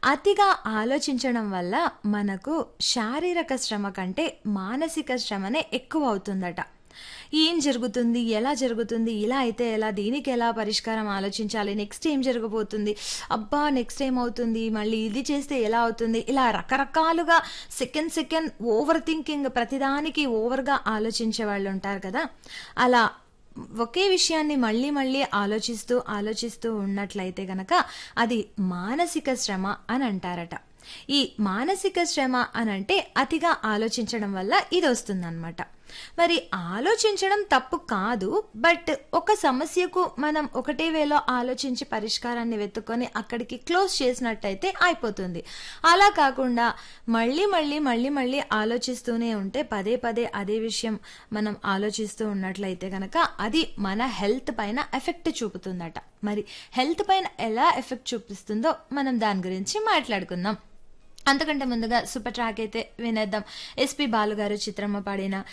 అతిగా ఆలోచించడం వల్ల మనకు శారీరక శ్రమ కంటే మానసిక శ్రమనే ఎక్కువ అవుతుందట ఏం జరుగుతుంది ఎలా జరుగుతుంది ఇలా అయితే ఎలా దీనికి ఎలా పరిష్కారం ఆలోచించాలి నెక్స్ట్ ఏం జరగబోతుంది అబ్బా నెక్స్ట్ ఏం అవుతుంది మళ్ళీ ఇది చేస్తే ఎలా అవుతుంది ఇలా రకరకాలుగా సెకండ్ సెకండ్ ఓవర్ థింకింగ్ ప్రతిదానికి ఓవర్గా ఆలోచించే వాళ్ళు ఉంటారు కదా అలా ఒకే విషయాన్ని మళ్ళీ మళ్ళీ ఆలోచిస్తూ ఆలోచిస్తూ ఉన్నట్లయితే గనక అది మానసిక శ్రమ అని అంటారట ఈ మానసిక శ్రమ అని అంటే అతిగా ఆలోచించడం వల్ల ఇది వస్తుందన్నమాట మరి ఆలోచించడం తప్పు కాదు బట్ ఒక సమస్యకు మనం ఒకటే వేలో ఆలోచించి పరిష్కారాన్ని వెతుక్కొని అక్కడికి క్లోజ్ చేసినట్టయితే అయిపోతుంది అలా కాకుండా మళ్ళీ మళ్ళీ మళ్ళీ మళ్ళీ ఆలోచిస్తూనే ఉంటే పదే పదే అదే విషయం మనం ఆలోచిస్తూ ఉన్నట్లయితే కనుక అది మన హెల్త్ పైన ఎఫెక్ట్ చూపుతుందట మరి హెల్త్ పైన ఎలా ఎఫెక్ట్ చూపిస్తుందో మనం దాని గురించి మాట్లాడుకుందాం అంతకంటే ముందుగా సూపర్ ట్రాక్ అయితే వినేద్దాం ఎస్పి బాలుగారు చిత్రమ్మ పాడిన